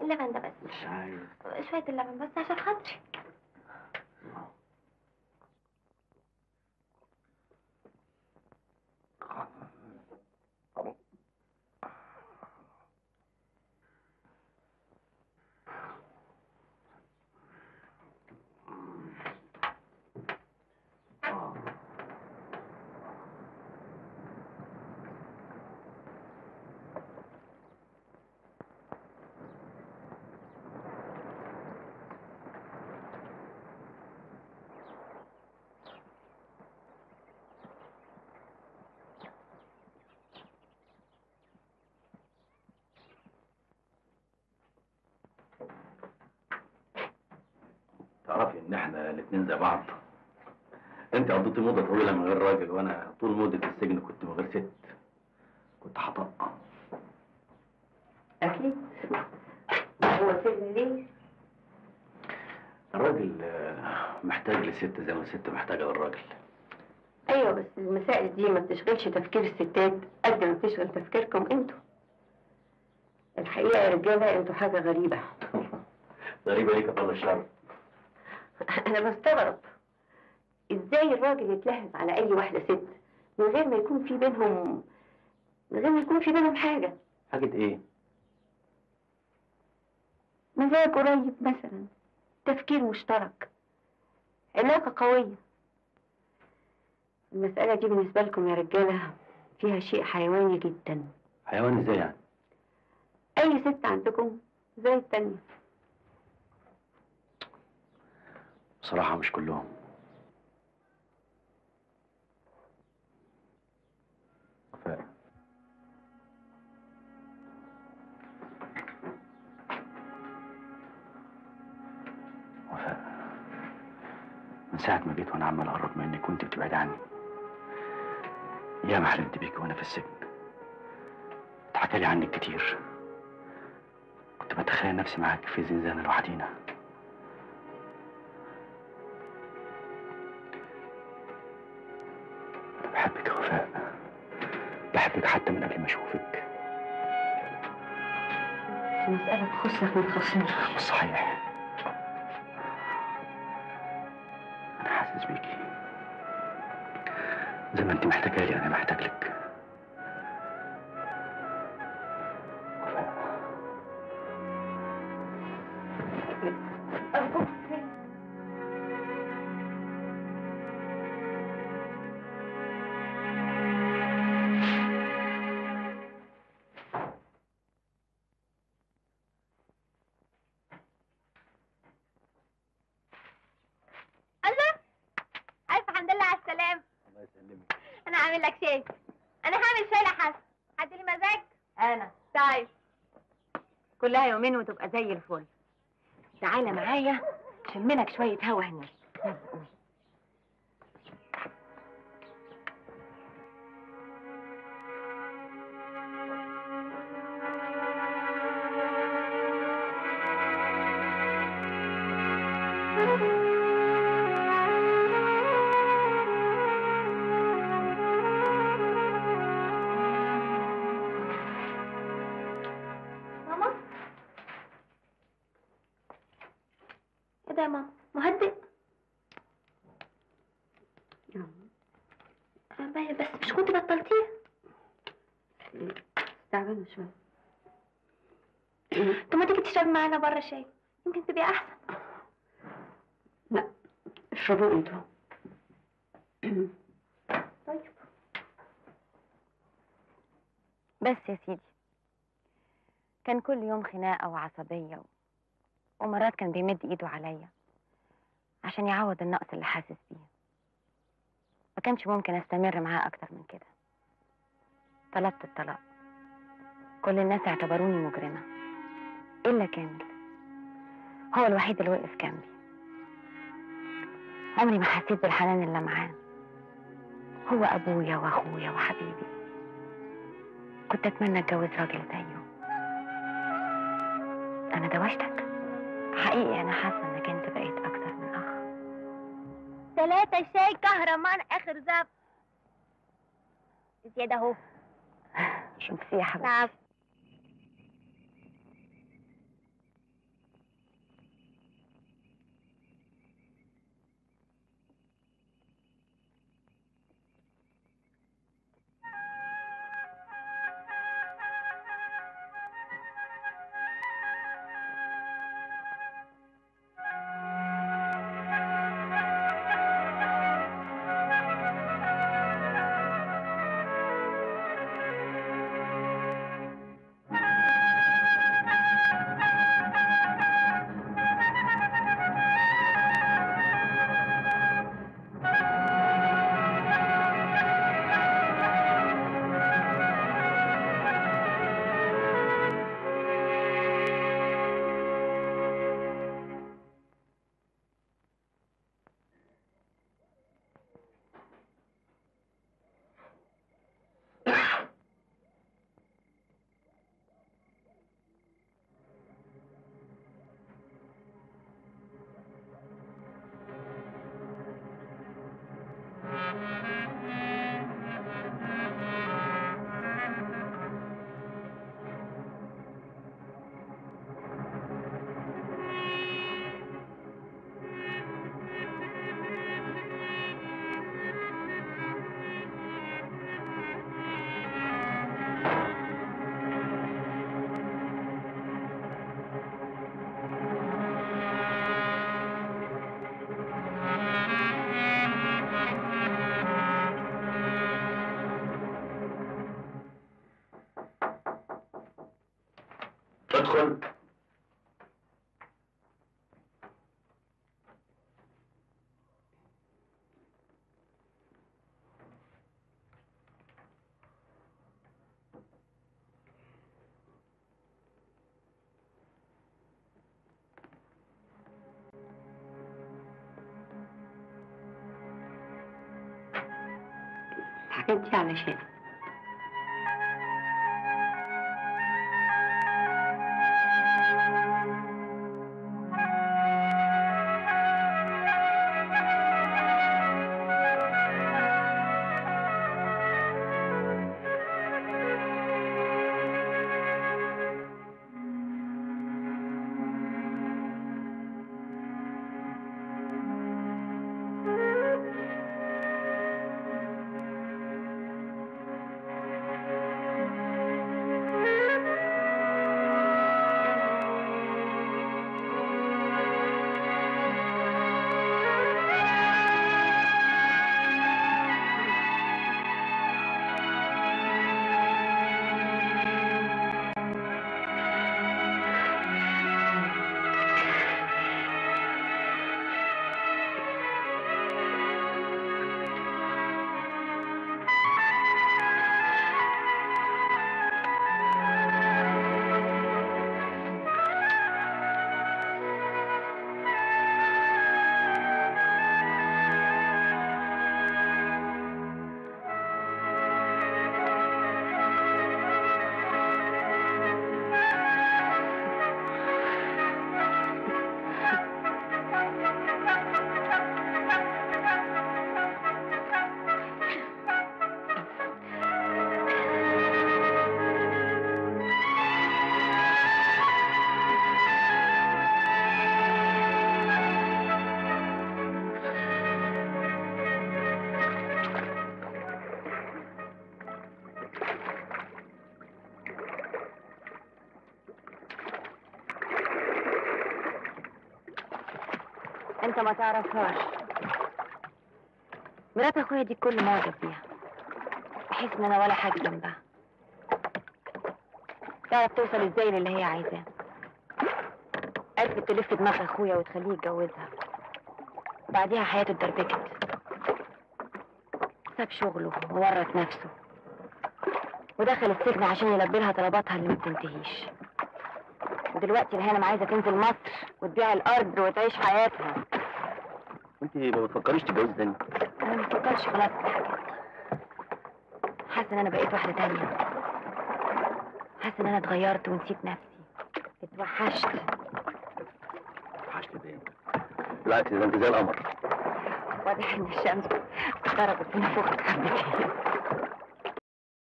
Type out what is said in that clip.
اللبن ده بس مش عايز شوية اللبن بس عشان خاطري تعرفي ان احنا الاتنين زي بعض انت قضيتي مده طويله من غير راجل وانا طول مده السجن كنت من غير ست كنت هطق أكيد هو سجن ليه؟ الراجل آه، محتاج لست زي ما الست محتاجه للراجل أيوة بس المسائل دي ما بتشغلش تفكير الستات قد ما بتشغل تفكيركم انتوا الحقيقة يا رجالة انتوا حاجة غريبة غريبه ليك يا الشر أنا بستغرب إزاي الراجل يتلهف على أي واحدة ست من غير ما يكون في بينهم من غير ما يكون في بينهم حاجة حاجه ايه مزاج قريب مثلا تفكير مشترك علاقة قوية المسألة دي بالنسبة لكم يا رجالة فيها شيء حيواني جدا حيوان ازاي يعني أي ست عندكم زي التانية بصراحه مش كلهم وفاء وفاء من ساعة ما جيت وأنا عمال أقرب منك وأنت بتبعد عني ياما حلمت بيك وأنا في السجن اتحكى لي عنك كتير كنت بتخيل نفسي معاك في زنزانة لوحدينا أنا بحبك يا وفاء بحبك حتى من قبل ما أشوفك المسألة تخصك ما تخصنيش مش صحيح أنا حاسس بيكي زي ما أنت محتاجة لي أنا محتاج لك وفاء أرجوك الله ألف الحمد لله على السلامة الله يسلمك أنا هعمل لك شاي أنا هعمل شاي لحسن حد لي مزاج؟ أنا طيب كلها يومين وتبقى زي الفل تعالى معايا شملك شوية هوا هناك يلا قوم. ماما ايه ده يا ماما مهدئ آه، بس مش كنت بطلتيه تعبانة شوية طب ما تيجي تشرب معانا بره شاي يمكن تبقى احسن لا اشربوا انتوا طيب بس يا سيدي كان كل يوم خناقة وعصبية و... ومرات كان بيمد ايده عليا عشان يعوض النقص اللي حاسس بيه ما كانش ممكن استمر معاه اكتر من كده طلبت الطلاق كل الناس اعتبروني مجرمة الا كامل هو الوحيد اللي وقف جنبي عمري ما حسيت بالحنان اللي معاه هو ابويا واخويا وحبيبي كنت اتمنى اتجوز راجل زيه انا دوشتك حقيقي انا حاسه انك انت بقيت اكتر من اخ ثلاثة شاي كهرمان اخر زب زيادة اهو ميرسي يا حبيبتي نعم ادخل الحاجات دي علشان انت ما تعرفهاش مرات اخويا دي كل معجب بيها بحس ان انا ولا حاجه جنبها تعرف توصل ازاي للي هي عايزاه عرفت تلف دماغ اخويا وتخليه يتجوزها بعديها حياته اتدربكت ساب شغله وورط نفسه ودخل السجن عشان يلبي لها طلباتها اللي ما بتنتهيش ودلوقتي الهانم عايزه تنزل مصر وتبيع الارض وتعيش حياتها انت ما بتفكريش تتجوزي تاني انا ما بفكرش خلاص في الحاجات دي حاسه ان انا بقيت واحده تانية حاسه ان انا اتغيرت ونسيت نفسي اتوحشت وحشت ده بالعكس ده انت زي القمر واضح ان الشمس ضربت في نفوخك حبتين